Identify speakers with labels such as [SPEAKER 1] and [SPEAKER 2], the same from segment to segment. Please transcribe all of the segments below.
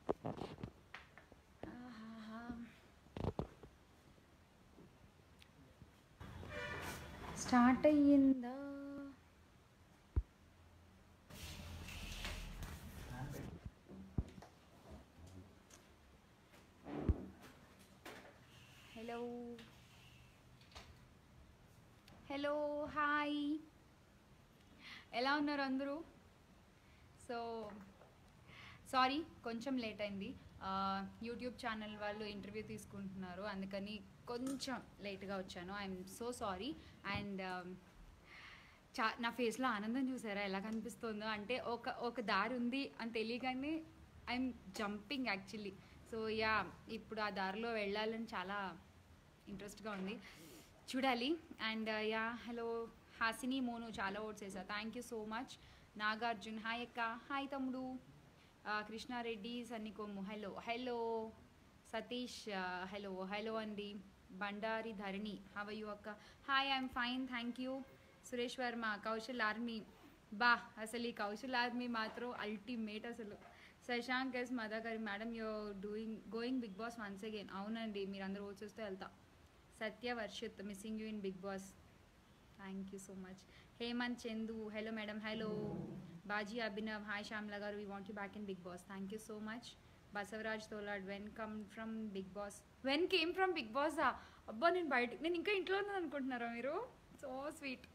[SPEAKER 1] ఆహాహా. స్టార్ట్ అయ్యిందా hello hello hi ఎలా ఉన్నారు అందరూ సో సారీ కొంచెం లేట్ అయింది ఆ, యూట్యూబ్ ఛానల్ వాళ్ళు ఇంటర్వ్యూ తీసుకుంటున్నారు అందుకని కొంచెం లేట్గా వచ్చాను ఐఎమ్ సో సారీ అండ్ చా నా ఫేస్లో ఆనందం చూసారా ఎలా కనిపిస్తుందో అంటే ఒక ఒక దారి ఉంది అని తెలియగానే I'm jumping actually so yeah ఇప్పుడు ఆ దారిలో వెళ్ళాలని చాలా ఇంట్రెస్ట్గా ఉంది చూడాలి and yeah hello Hasini Monu చాలా ఓట్స్ వేసా thank you so much Nagarjun hi అక్క హాయ్ తమ్ముడు ఆ, Krishna Reddy Sannikomu hello hello Satish hello hello అండి బండారి ధరణి హవ్ యూ అక్క hi I'm fine thank you Suresh Varma Kaushal army బా అసలు ఈ కౌశల్ ఆర్మీ మాత్రం అల్టిమేట్ అసలు Shashank S Madakari madam you doing going big boss once again అవునండి మీరు అందరూ వచ్చేస్తే వెళ్తా Satya Varshith missing you in big boss thank you so much Hemant Chandu hello madam hello Baji Abhinav hi Shyamala garu we want you back in big boss thank you so much Basavaraj Tolad when come from big boss when came from big boss అబ్బా నేను బయట నేను ఇంకా ఇంట్లో ఉన్నాను అనుకుంటున్నారా మీరు so sweet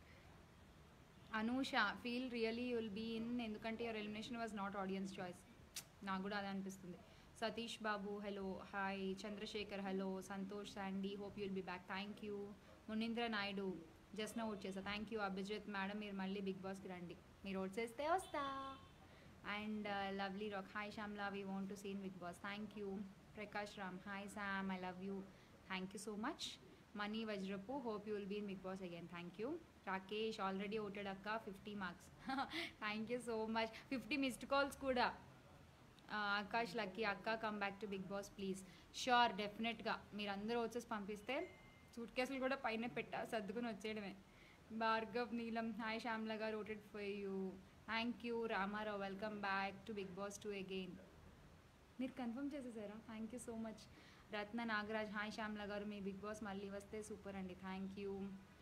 [SPEAKER 1] Anusha feel really you'll be in ఎందుకంటే your elimination was not audience choice నాకు కూడా అదే అనిపిస్తుంది Satish Babu hello hi Chandrasekhar hello Santosh Sandy hope you'll be back thank you Munindra Naidu just నా ఓట్ చేసా థ్యాంక్ యూ అభిజిత్ మేడం మీరు మళ్ళీ బిగ్ బాస్కి రండి మీరు ఓట్ చేస్తే వస్తా and lovely rock hi Shyamala we want to seen big boss thank you Prakash Ram hi Sham I love you thank you so much money Vajrapu hope you will be in big boss again thank you Rakesh already voted అక్క fifty marks thank you so much fifty missed calls కూడా ఆ, Akash Lucky అక్క come back to big boss please sure డెఫినెట్గా మీరు అందరూ వచ్చేసి పంపిస్తే suit కేసులు కూడా పైన పెట్టా సర్దుకుని వచ్చేయడమే భార్గవ్ నీలం hi Shyamala garu voted for you thank you Ramarao welcome back to big boss to again మీరు కన్ఫర్మ్ చేసేసారా thank you so much Ratna Nagaraj hi Shyamala garu మీ బిగ్ బాస్ మళ్ళీ వస్తే సూపర్ అండి థ్యాంక్ యూ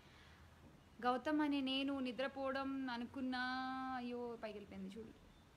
[SPEAKER 1] గౌతమ్ అనే నేను నిద్రపోవడం అనుకున్నా అయ్యో పైకి వెళ్ళిపోయింది చూడు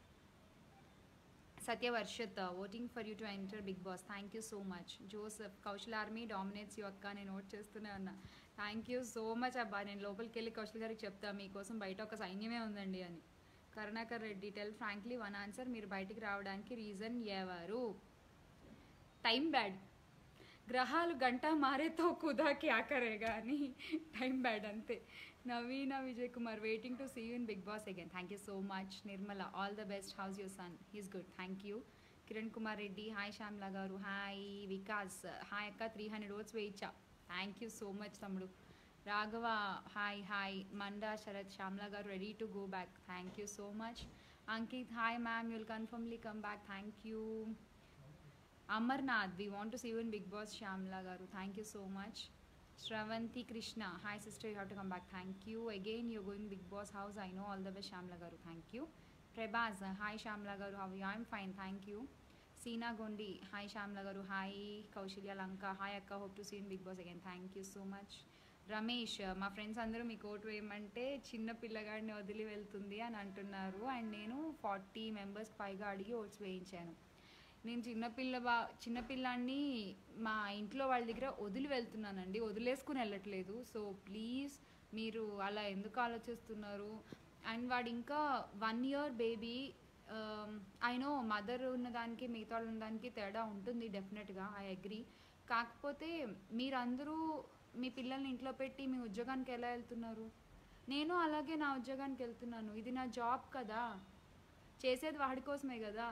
[SPEAKER 1] Satya Varshath voting for you to enter big boss thank you so much Joseph Kaushal army dominates you అక్క నేను నోట్ చేస్తూనే ఉన్నా థ్యాంక్ యూ సో మచ్ అబ్బా నేను లోపలికి వెళ్ళి కౌశల్ గారికి చెప్తా మీకోసం బయట ఒక సైన్యమే ఉందండి అని Karunakar Reddy tell frankly one answer మీరు బయటికి రావడానికి రీజన్ ఎవరు టైం బ్యాడ్ గ్రహాలు గంట మారేతో కుదా క్యా కరేగా అని టైం బ్యాడ్ అంతే Naveena Vijay Kumar waiting to see you in big boss again thank you so much Nirmala all the best house your son he's good thank you Kiran Kumar Reddy hi Shyamala garu hi Vikas hi అక్క త్రీ హండ్రెడ్ ఓట్స్ వేయించా thank you so much తమ్ముడు Raghava hi hi Manda Sharath Shyamala garu ready to go back thank you so much Ankit hi ma'am you'll confirmly come back thank you Amarnath we want to see you in big boss Shyamala garu thank you so much Sravanthi Krishna hi sister you have to come back thank you again you going big boss house I know all the best Shyamala garu thank you Prabhas hi Shyamala garu how you I'm fine thank you Seena Gondi hi Shyamala garu hi Kausalya Lanka hi అక్క hope to see in big boss again thank you so much Ramesh మా friends అందరూ మీకు vote వేయమంటే చిన్న పిల్లగాడిని వదిలి వెళ్తుంది అని అంటున్నారు and నేను ఫార్టీ మెంబర్స్ పైగా అడిగి ఓట్స్ వేయించాను నేను చిన్నపిల్ల బా చిన్నపిల్లాన్ని మా ఇంట్లో వాళ్ళ దగ్గర వదిలి వెళ్తున్నానండి వదిలేసుకుని వెళ్ళట్లేదు సో ప్లీజ్ మీరు అలా ఎందుకు ఆలోచిస్తున్నారు అండ్ వాడు ఇంకా one year baby I know mother ఉన్నదానికి మిగతా వాళ్ళు ఉన్నదానికి తేడా ఉంటుంది డెఫినెట్గా ఐ అగ్రి కాకపోతే మీరందరూ మీ పిల్లల్ని ఇంట్లో పెట్టి మీ ఉద్యోగానికి ఎలా వెళ్తున్నారు నేను అలాగే నా ఉద్యోగానికి వెళ్తున్నాను ఇది నా జాబ్ కదా చేసేది వాడి కోసమే కదా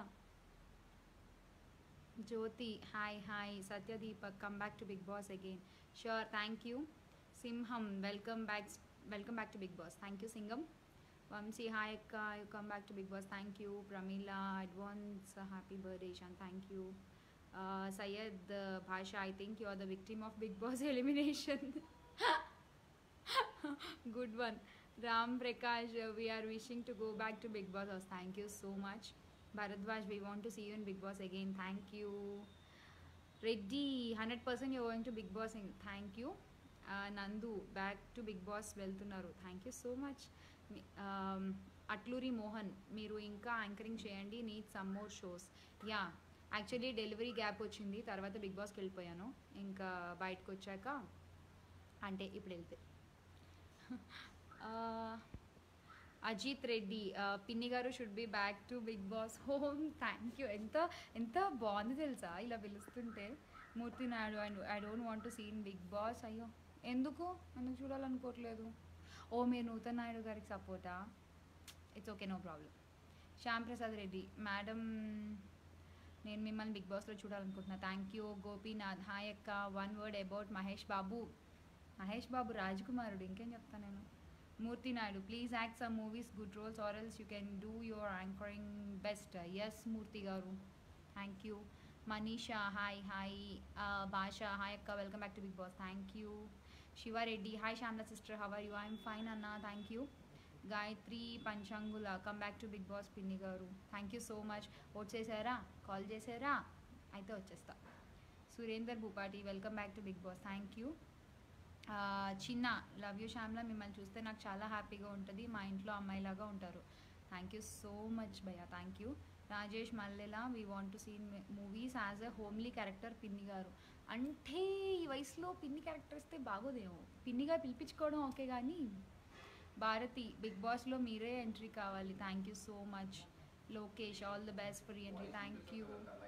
[SPEAKER 1] Jyothi hi hi Satyadeepak come back to big boss again sure thank you Simham welcome back welcome back to big boss thank you Singam Vamsi hi అక్క you come back to big boss thank you Pramila advance happy birthday Ishan thank you Syed Basha I think you are the victim of big boss elimination good one Ram Prakash we're wishing to go back to big boss house thank you so much Bharadwaj we want to see you in big boss again thank you Reddy hundred percent you going to big boss in thank you Nandu back to big boss వెళ్తున్నారు thank you so much Atluri Mohan మీరు ఇంకా anchoring చేయండి need some more shows yeah actually delivery gap వచ్చింది తర్వాత big బాస్కి వెళ్ళిపోయాను ఇంకా బయటకు వచ్చాక అంటే ఇప్పుడు వెళ్తే అజిత్ రెడ్డి పిన్ని గారు should be back to big boss home thank you ఎంత ఎంత బాగుంది తెలుసా ఇలా పిలుస్తుంటే Murthy Naidu and I don't want to seen big boss అయ్యో ఎందుకు ఎందుకు చూడాలనుకోవట్లేదు ఓ మీరు నూతన్ నాయుడు గారికి సపోర్టా it's okay no problem Shyam Prasad Reddy madam నేను మిమ్మల్ని బిగ్ బాస్లో చూడాలనుకుంటున్నా థ్యాంక్ యూ గోపీనాథ్ హాయ్ అక్క one word about Mahesh Babu Mahesh Babu రాజకుమారుడు ఇంకేం చెప్తాను నేను Murthy Naidu please act some movies good roles or else you can do your anchoring best yes Murthy garu thank you Manisha hi hi Basha hi అక్క welcome back to big boss thank you Sivareddy hi Shyamala sister how are you I'm fine అన్న thank you Gayathri Panchangula come back to big boss పిన్ని గారు thank you so much vote చేశారా call చేశారా అయితే వచ్చేస్తా Surender Bhupathi welcome back to big boss thank you Chinna love you Shyamala మిమ్మల్ని చూస్తే నాకు చాలా హ్యాపీగా ఉంటుంది మా ఇంట్లో అమ్మాయిలాగా ఉంటారు థ్యాంక్ యూ సో మచ్ భయ్య thank you Rajesh Mallela we want to seen movies as a homely character పిన్ని గారు అంటే ఈ వయసులో పిన్ని క్యారెక్టర్ ఇస్తే బాగోదేమో పిన్నిగా పిలిపించుకోవడం ఓకే కానీ భారతి బిగ్ బాస్లో మీరే ఎంట్రీ కావాలి thank you so much Lokesh all the best for entry thank you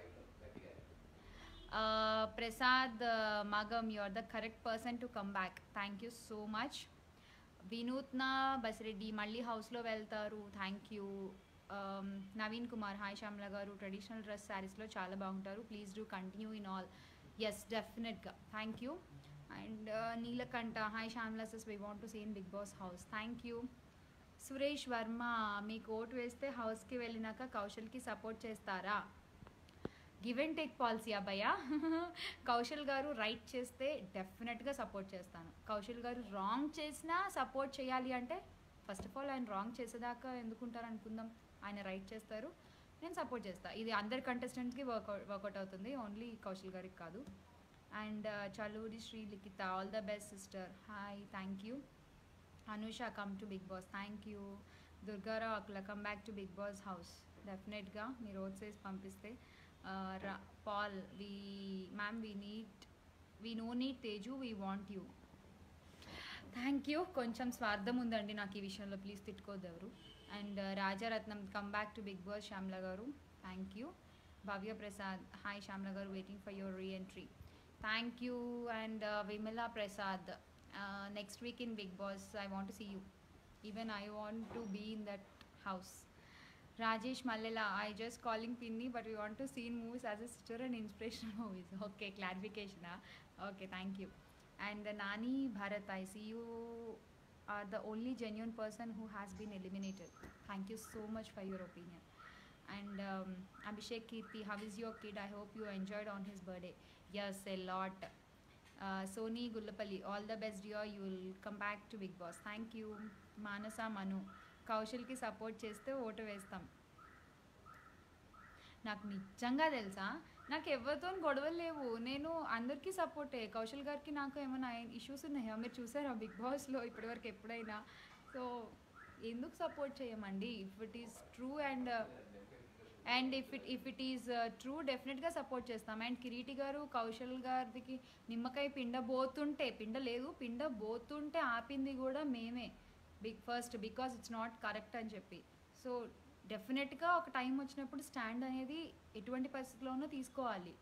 [SPEAKER 1] Prasad Magam you are the correct person to come back thank you so much Vinutna Basireddy మళ్ళీ హౌస్లో వెళ్తారు thank you Naveen Kumar hi Shyamala garu traditional dress శారీస్లో చాలా బాగుంటారు please do continue in all yes డెఫినెట్గా thank you and Neelakantha hi Shyamala sis we want to see in big boss house thank you Suresh Varma మీకు vote వేస్తే హౌస్కి వెళ్ళినాక కౌశల్కి సపోర్ట్ చేస్తారా గివ్ అండ్ టేక్ పాలసీ అబ్బాయ కౌశల్ గారు రైట్ చేస్తే డెఫినెట్గా సపోర్ట్ చేస్తాను కౌశల్ గారు రాంగ్ చేసినా సపోర్ట్ చేయాలి అంటే ఫస్ట్ ఆఫ్ ఆల్ ఆయన రాంగ్ చేసేదాకా ఎందుకుంటారు అనుకుందాం ఆయన రైట్ చేస్తారు నేను సపోర్ట్ చేస్తాను ఇది అందరి కంటెస్టెంట్స్కి వర్కౌట్ వర్కౌట్ అవుతుంది ఓన్లీ కౌశల్ గారికి కాదు and Chaluri Sri Likhita all the best sister hi thank you Anusha come to big boss thank you Durgarao Akula come back to big boss house డెఫినెట్గా మీరు రోడ్ సైజ్ పంపిస్తే Paul we ma'am we need we no need Teju we want you thank you కొంచెం స్వార్థం ఉందండి నాకు ఈ విషయంలో ప్లీజ్ తిట్టుకోద్దు ఎవరు and Rajaratnam come back to big boss Shyamala గారు thank you Bhavya Prasad hi Shyamala గారు waiting for your reentry thank you and Vimala Prasad next week in big boss I want to see you even I want to be in that house Rajesh Mallela I just calling పిన్ని but we want to seen movies as a sister and inspirational movies okay క్లారిఫికేషనా okay thank you and Nani Bharat I see you are the only genuine person who has been eliminated thank you so much for your opinion and Abhishek Keerthi how is your kid I hope you enjoyed on his birthday yes a lot Soni Gullapalli all the best dear you will come back to big boss thank you Manasa Manu కౌశల్కి support చేస్తే vote వేస్తాం నాకు నిజంగా తెలుసా నాకు ఎవరితో గొడవలు లేవు నేను అందరికీ సపోర్టే కౌశల్ గారికి నాకు ఏమైనా ఇష్యూస్ ఉన్నాయా మీరు చూసారా బిగ్ బాస్లో ఇప్పటివరకు ఎప్పుడైనా సో ఎందుకు సపోర్ట్ చేయమండి if it is true and and if it if it is true డెఫినెట్గా సపోర్ట్ చేస్తాం అండ్ కిరీటి గారు కౌశల్ గారికి నిమ్మకాయ పిండ పోతుంటే పిండ లేదు పిండ పోతుంటే ఆపింది కూడా మేమే big first because it's not correct అని చెప్పి సో డెఫినెట్గా ఒక టైం వచ్చినప్పుడు స్టాండ్ అనేది ఎటువంటి పరిస్థితిలోనూ తీసుకోవాలి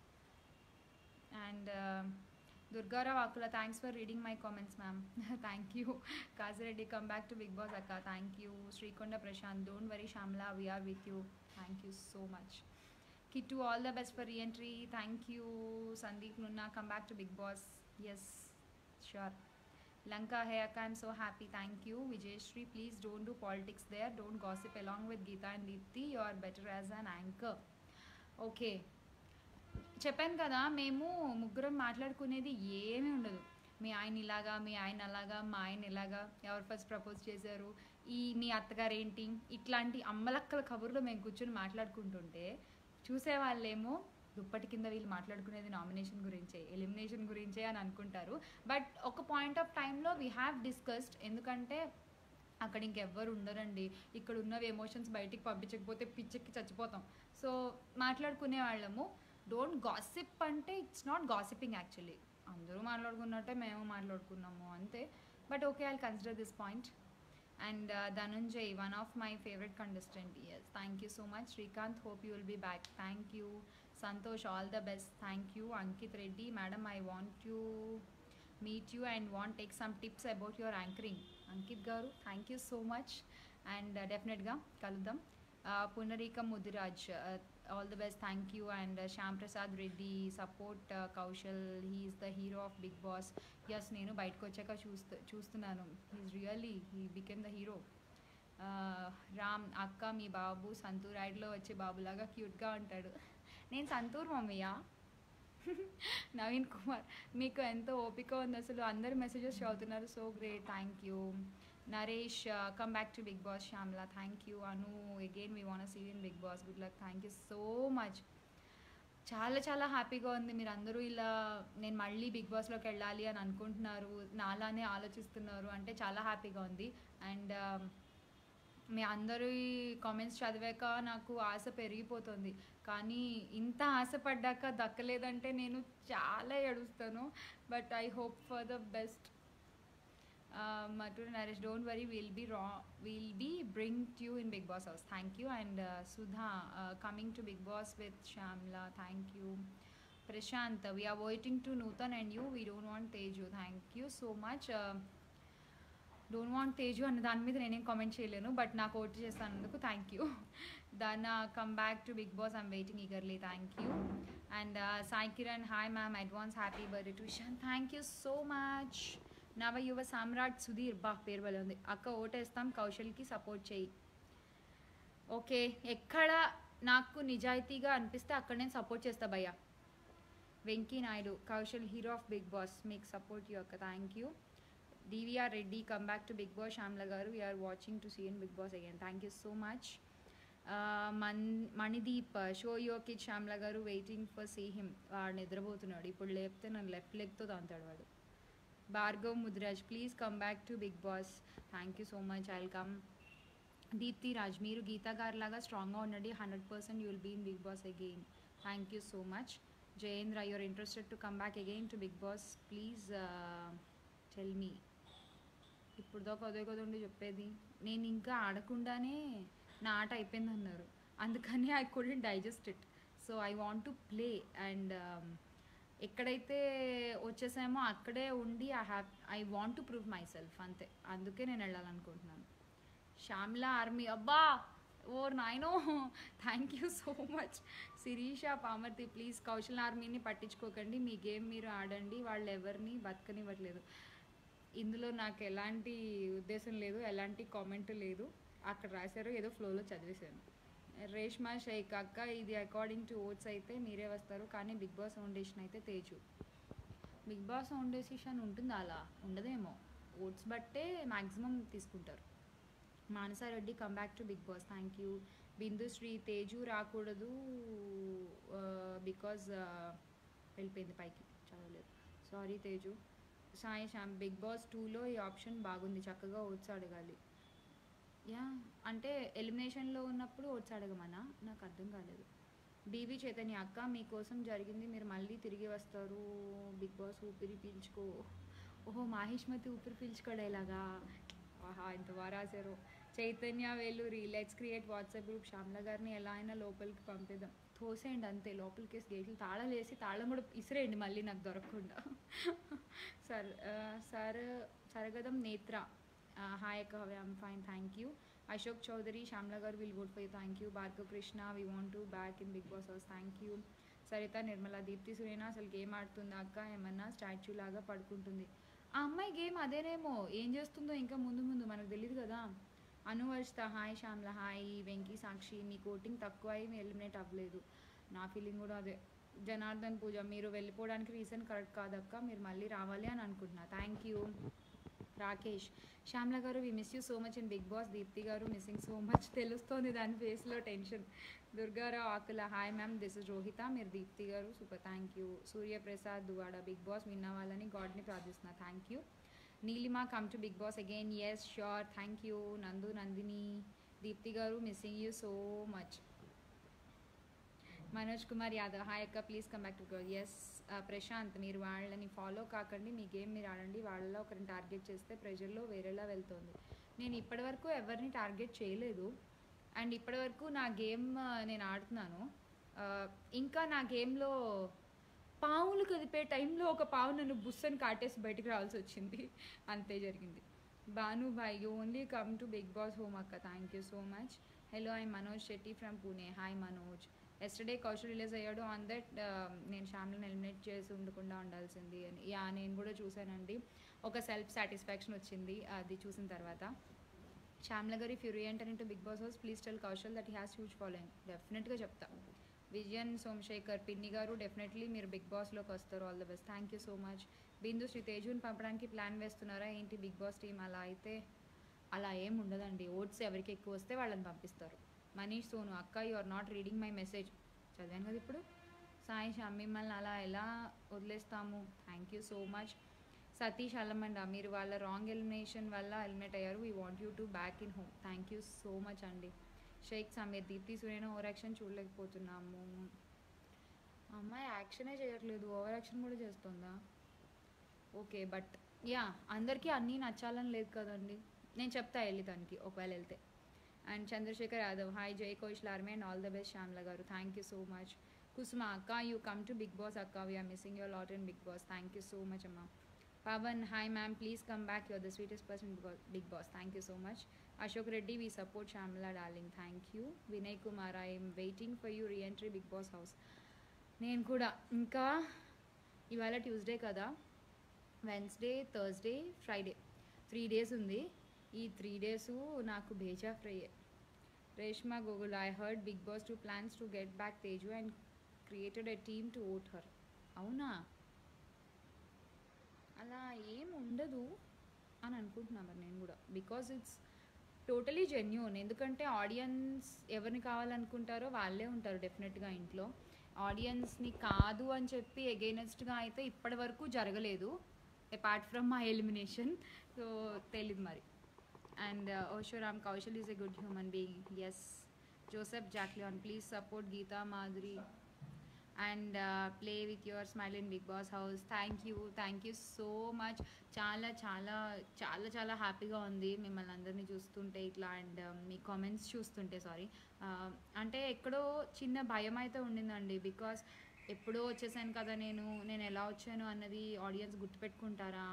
[SPEAKER 1] and Durgarao Akula thanks for reading my comments ma'am thank you Kajireddy come back to big boss అక్క thank you Srikonda Prashanth don't worry Shyamala we're with you thank you so much Kittu all the best for reentry thank you Sandeep Nunna come back to big boss yes sure Lanka Hayaka, I'm so happy. Thank you. Vijayshri, please don't do politics there. Don't gossip along with Geeta and Deepthi. You are better as an anchor. Okay. చెప్పాను కదా మేము ముగ్గురం మాట్లాడుకునేది ఏమీ ఉండదు మీ ఆయన ఇలాగా మీ ఆయన అలాగా మా ఆయన ఇలాగా ఎవరు ఫస్ట్ ప్రపోజ్ చేశారు ఈ మీ అత్తగారు ఏంటి ఇట్లాంటి అమ్మలక్కల కబుర్లు మేము కూర్చొని మాట్లాడుకుంటుంటే చూసే వాళ్ళేమో దుప్పటి కింద వీళ్ళు మాట్లాడుకునేది నామినేషన్ గురించే ఎలిమినేషన్ గురించే అని అనుకుంటారు బట్ ఒక పాయింట్ ఆఫ్ టైంలో వీ హ్యావ్ డిస్కస్డ్ ఎందుకంటే అక్కడ ఇంకెవ్వరు ఉండరండి ఇక్కడ ఉన్నవి ఎమోషన్స్ బయటికి పంపించకపోతే పిచ్చెక్కి చచ్చిపోతాం సో మాట్లాడుకునే వాళ్ళము డోంట్ గాసిప్ అంటే ఇట్స్ నాట్ గాసిపింగ్ యాక్చువల్లీ అందరూ మాట్లాడుకున్నట్టే మేము మాట్లాడుకున్నాము అంతే but okay I consider this point and Dhanunjay one of my favourite contestant yes thank you so much Srikanth hope you will be back thank you Santosh all the best thank you Ankit Reddy madam I want you meet you and want take some tips about your anchoring Ankit garu thank you so much and డెఫినెట్గా కలుద్దాం పునరీక Mudiraj all the best thank you and Shyam Prasad Reddy support Kaushal he is the hero of big boss yes నేను బయటకు వచ్చాక చూస్తూ చూస్తున్నాను he's really he became the hero Ram అక్క మీ బాబు సంతూర్ రైడ్లో వచ్చే బాబులాగా క్యూట్గా ఉంటాడు నేను సంతూర్ మమ్మయ్య నవీన్ కుమార్ మీకు ఎంతో ఓపిక ఉంది అసలు అందరు మెసేజెస్ చదువుతున్నారు so great thank you Naresh come back to big boss Shyamala thank you Anu again we want see in big Boss good luck thank you so much చాలా చాలా హ్యాపీగా ఉంది మీరు అందరూ ఇలా నేను మళ్ళీ బిగ్ బాస్లోకి వెళ్ళాలి అని అనుకుంటున్నారు నాలానే ఆలోచిస్తున్నారు అంటే చాలా హ్యాపీగా ఉంది అండ్ మీ అందరి కామెంట్స్ చదివాక నాకు ఆశ పెరిగిపోతుంది కానీ ఇంత ఆశపడ్డాక దక్కలేదంటే నేను చాలా ఏడుస్తాను but I hope for the best Maturi Naresh don't worry will be రా will be bring you in big boss house thank you and Sudha coming to big Boss with Shyamala thank you Prashanth we're waiting to Nutan and you we don't want Teju thank you so much don't want Teju అన్న దాని మీద నేనేం comment చేయలేను but నాకు vote చేస్తానందుకు thank you దాన్ని come back to big Boss I'm waiting eagerly thank you and Sai Kiran hi ma'am advance happy birthday to షన్ thank you so much Nava Yuva సామ్రాట్ సుధీర్ బా పేరు వల్ల ఉంది అక్క ఓటేస్తాం కౌశల్కి సపోర్ట్ చేయి ఓకే ఎక్కడ నాకు నిజాయితీగా అనిపిస్తే అక్కడ నేను సపోర్ట్ చేస్తా భయ్య Venky Naidu Kaushal hero of big Boss మీకు సపోర్ట్ యూ అక్క thank you DVR Reddy come back to big boss Shyamala గారు we're watching to see in big boss again thank you so much man Manideep show yo kid Shyamala గారు waiting for see him వాడు నిద్రపోతున్నాడు ఇప్పుడు లేపితే నన్ను left లెగ్తో తాంతాడు వాడు Bhargav Mudiraj please come back to big boss thank you so much I'll come Deepthi Raj మీరు గీతా గారి లాగా స్ట్రాంగ్గా ఉండండి hundred percent you will be in big Boss again thank you so much Jayendra you're interested to come back again to big boss please tell me ఇప్పుడు దాకా అదే కదా ఉండి చెప్పేది నేను ఇంకా ఆడకుండానే నా ఆట అయిపోయింది అన్నారు అందుకని I couldn't digest it so I want to play and ఎక్కడైతే వచ్చేసామో అక్కడే ఉండి I have I want to prove myself అంతే అందుకే నేను వెళ్ళాలనుకుంటున్నాను శ్యామ్లా ఆర్మీ అబ్బా ఓ నాయనో thank you so much Sirisha Pamarthi please Kaushal ఆర్మీని పట్టించుకోకండి మీ గేమ్ మీరు ఆడండి వాళ్ళు ఎవరిని బతకనివ్వట్లేదు ఇందులో నాకు ఎలాంటి ఉద్దేశం లేదు ఎలాంటి కామెంట్ లేదు అక్కడ రాశారు ఏదో ఫ్లోలో చదివేశాను రేష్మా షేక్ అక్క ఇది అకార్డింగ్ టు ఓట్స్ అయితే మీరే వస్తారు కానీ బిగ్ బాస్ ఫౌండేషన్ అయితే తేజు బిగ్ బాస్ ఫౌండేషన్ ఉంటుందా అలా ఉండదేమో ఓట్స్ బట్టే మ్యాక్సిమం తీసుకుంటారు Manasa Reddy come back to big boss thank you బిందు శ్రీ తేజు రాకూడదు బికాజ్ వెళ్ళిపోయింది పైకి చదవలేదు sorry Teju Sai Shyam big boss టూలో ఈ ఆప్షన్ బాగుంది చక్కగా ఓట్స్ అడగాలి యా అంటే ఎలిమినేషన్లో ఉన్నప్పుడు ఓట్స్ అడగమనా నాకు అర్థం కాలేదు బీబీ చైతన్య అక్క మీకోసం జరిగింది మీరు మళ్ళీ తిరిగి వస్తారు బిగ్ బాస్ ఊపిరి పీల్చుకో ఓహో మాహిష్మతి ఊపిరి పీల్చుకోవడం ఇలాగా ఆహా ఎంత బాగా రాశారు Chaitanya Veluri let's create WhatsApp group Shyamala గారిని ఎలా అయినా లోపలికి పంపిద్దాం తోసేయండి అంతే లోపలికి వేసి గేట్లు తాళాలు వేసి తాళం కూడా ఇసిరేయండి మళ్ళీ నాకు దొరకకుండా సర్ సార్ సరగదం నేత్ర హాయ్ అక్క I'm fine thank you Ashok Chowdary Shyamala గారు విల్ గుడ్ ఫై thank you Bhargav Krishna we want to back in big boss house thank you Saritha Nirmala Deepthi సురేనా అసలు గేమ్ ఆడుతుందా అక్క ఏమన్నా స్టాచ్యూ లాగా పడుకుంటుంది ఆ అమ్మాయి గేమ్ అదేనేమో ఏం చేస్తుందో ఇంకా ముందు ముందు మనకు తెలియదు కదా అనువర్షిత హాయ్ శ్యామ్ల హాయ్ వెంకీ సాక్షి మీ కోటింగ్ తక్కువ అయి ఎలిమినేట్ అవ్వలేదు నా ఫీలింగ్ కూడా అదే జనార్దన్ పూజ మీరు వెళ్ళిపోవడానికి రీజన్ కరెక్ట్ కాదక్క మీరు మళ్ళీ రావాలి అని అనుకుంటున్నా థ్యాంక్ యూ రాకేష్ శ్యామ్ల గారు we miss you so much in big boss Deepti గారు మిస్సింగ్ సో మచ్ తెలుస్తోంది దాని ఫేస్లో tension Durgarao Akula hi ma'am this is రోహిత మీరు దీప్తి గారు super thank you Suryaprasad Duvvada big boss విన్న వాళ్ళని గాడ్ని ప్రార్థిస్తున్నా thank you Neelima come to big boss again yes sure thank you నందు నందిని దీప్తి గారు missing you so much Manoj Kumar Yadav hi అక్క please come back to yes Prashanth మీరు వాళ్ళని follow కాకండి మీ గేమ్ మీరు ఆడండి వాళ్ళలో ఒకరిని టార్గెట్ చేస్తే ప్రెజర్లో వేరేలా వెళ్తుంది నేను ఇప్పటివరకు ఎవరిని టార్గెట్ చేయలేదు అండ్ ఇప్పటివరకు నా గేమ్ నేను ఆడుతున్నాను ఆ, ఇంకా నా గేమ్లో పావులు కదిపే టైంలో ఒక పావు నన్ను బుస్సని కాటేసి బయటికి రావాల్సి వచ్చింది అంతే జరిగింది Bhanu bye you only come to big boss home అక్క thank you so much hello I Manoj Shetty from Pune hi Manoj yesterday Kaushal release అయ్యాడు ఆన్ దట్ నేను శ్యామ్లను ఎలిమినేట్ చేసి ఉండకుండా ఉండాల్సింది అని యా నేను కూడా చూశానండి ఒక సెల్ఫ్ సాటిస్ఫాక్షన్ వచ్చింది అది చూసిన తర్వాత శ్యామ్ల గారి if you re-enter into Bigg boss house please tell Kaushal that has huge following డెఫినెట్గా చెప్తా విజయన్ సోమశేఖర్ పిన్ని గారు డెఫినెట్లీ మీరు బిగ్ బాస్లోకి వస్తారు all the best thank you so much Bindu Sri తేజుని పంపడానికి ప్లాన్ వేస్తున్నారా ఏంటి బిగ్ బాస్ టీం అలా అయితే అలా ఏం ఉండదండి ఓట్స్ ఎవరికి ఎక్కువ వస్తే వాళ్ళని పంపిస్తారు మనీష్ సోను అక్క you are not reading my message చదివాను కదా ఇప్పుడు సాయి శ్యామ్ మిమ్మల్ని అలా ఎలా వదిలేస్తాము thank you so much Satish Allamanda మీరు వాళ్ళ రాంగ్ ఎలిమినేషన్ వల్ల ఎలిమినేట్ అయ్యారు we want you to back in home thank you so much అండి షేక్ సమీర్ దీప్తి సూర్యన ఓవర్ యాక్షన్ చూడలేకపోతున్నాము అమ్మాయి యాక్షనే చేయట్లేదు ఓవర్ యాక్షన్ కూడా చేస్తుందా ఓకే బట్ యా అందరికీ అన్నీ నచ్చాలని లేదు కదండి నేను చెప్తా వెళ్ళి తనకి ఒకవేళ వెళ్తే అండ్ చంద్రశేఖర్ యాదవ్ హాయ్ జై కోయిష్ లార్మే and all the best Shyamala గారు thank you so much Kusuma అక్క you come to big boss అక్క we're missing your lot in big boss thank you so much అమ్మ Pavan hi ma'am please come back your the sweetest person Bigg boss thank you so much Ashok Reddy we support Shyamala darling thank you Vinay Kumar I'm waiting for you re-entry Bigg boss house నేను కూడా ఇంకా ఇవాళ Tuesday కదా Wednesday Thursday Friday three days ఉంది ఈ three days నాకు బేజా fry Reshma Gogul I heard Bigg boss to plans to get back Teju and created a team to vote her అవునా అలా ఏం ఉండదు అని అనుకుంటున్నా మరి నేను కూడా బికాజ్ ఇట్స్ టోటలీ జెన్యున్ ఎందుకంటే ఆడియన్స్ ఎవరిని కావాలనుకుంటారో వాళ్ళే ఉంటారు డెఫినెట్గా ఇంట్లో ఆడియన్స్ని కాదు అని చెప్పి ఎగైనెస్ట్గా అయితే ఇప్పటి వరకు జరగలేదు apart from my elimination so తెలీదు మరి and Oshoram Kaushal is a good human being yes Joseph జాక్లియాన్ please support Geetha Madhuri and play with your smile in big boss house thank you thank you so much చాలా చాలా చాలా చాలా హ్యాపీగా ఉంది మిమ్మల్ని అందరినీ చూస్తుంటే ఇట్లా అండ్ మీ కామెంట్స్ చూస్తుంటే సారీ అంటే ఎక్కడో చిన్న భయం అయితే ఉండిందండి బికాస్ ఎప్పుడో వచ్చేసాను కదా నేను నేను ఎలా వచ్చాను అన్నది ఆడియన్స్ గుర్తుపెట్టుకుంటారా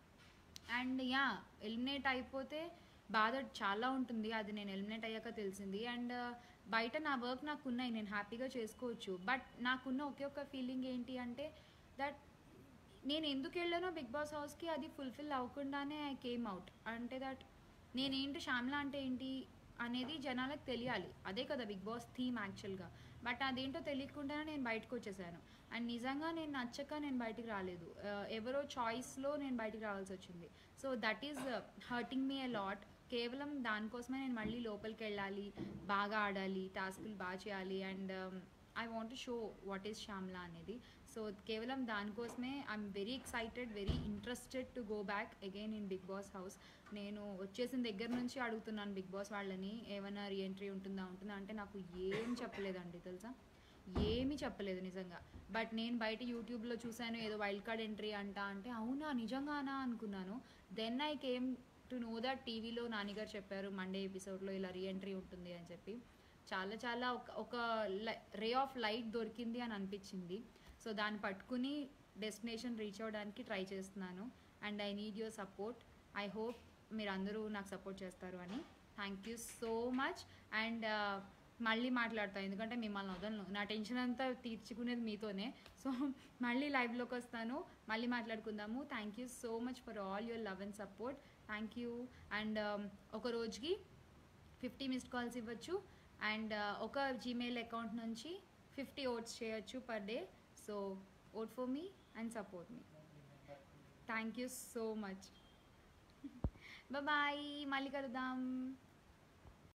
[SPEAKER 1] అండ్ యా ఎలిమినేట్ అయిపోతే బాధ చాలా ఉంటుంది అది నేను ఎలిమినేట్ అయ్యాక తెలిసింది అండ్ బయట నా వర్క్ నాకు ఉన్నాయి నేను హ్యాపీగా చేసుకోవచ్చు బట్ నాకున్న ఒకే ఒక ఫీలింగ్ ఏంటి అంటే దట్ నేను ఎందుకు వెళ్ళానో బిగ్ బాస్ హౌస్కి అది ఫుల్ఫిల్ అవ్వకుండానే ఐ కేమ్ అవుట్ అంటే దట్ నేనేంటి శ్యామ్లా అంటే ఏంటి అనేది జనాలకు తెలియాలి అదే కదా బిగ్ బాస్ థీమ్ యాక్చువల్గా బట్ అదేంటో తెలియకుండానే నేను బయటకు వచ్చేసాను అండ్ నిజంగా నేను నచ్చక నేను బయటికి రాలేదు Uh, ఎవరో చాయిస్లో నేను బయటికి రావాల్సి వచ్చింది so that is hurting me a lot కేవలం దానికోసమే నేను మళ్ళీ లోపలికి వెళ్ళాలి బాగా ఆడాలి టాస్కులు బాగా చేయాలి and I want show what is Shyamala అనేది సో కేవలం దానికోసమే I'm very excited very interested to go back again in big boss house నేను వచ్చేసిన దగ్గర నుంచి అడుగుతున్నాను బిగ్ బాస్ వాళ్ళని ఏమైనా రీఎంట్రీ ఉంటుందా ఉంటుందా అంటే నాకు ఏం చెప్పలేదండి తెలుసా ఏమీ చెప్పలేదు నిజంగా బట్ నేను బయట యూట్యూబ్లో చూశాను ఏదో వైల్డ్ కార్డ్ ఎంట్రీ అంట అంటే అవునా నిజంగానా అనుకున్నాను then I came to know that టీవీలో నాన్నగారు చెప్పారు మండే ఎపిసోడ్లో ఇలా రీఎంట్రీ ఉంటుంది అని చెప్పి చాలా చాలా ఒక ఒక రే ఆఫ్ లైట్ దొరికింది అని అనిపించింది సో దాన్ని పట్టుకుని డెస్టినేషన్ రీచ్ అవ్వడానికి ట్రై చేస్తున్నాను and I need your support I hope మీరు అందరూ నాకు సపోర్ట్ చేస్తారు అని thank you so much and మళ్ళీ మాట్లాడతాను ఎందుకంటే మిమ్మల్ని వదలను నా టెన్షన్ అంతా తీర్చుకునేది మీతోనే సో మళ్ళీ లైవ్లోకి వస్తాను మళ్ళీ మాట్లాడుకుందాము thank you so much for all your love and support thank you and ఒక రోజుకి ఫిఫ్టీ మిస్డ్ కాల్స్ ఇవ్వచ్చు అండ్ ఒక జీమెయిల్ అకౌంట్ నుంచి ఫిఫ్టీ ఓట్స్ చేయొచ్చు per day so vote for me and support me thank you so much bye మళ్ళీ కలుద్దాం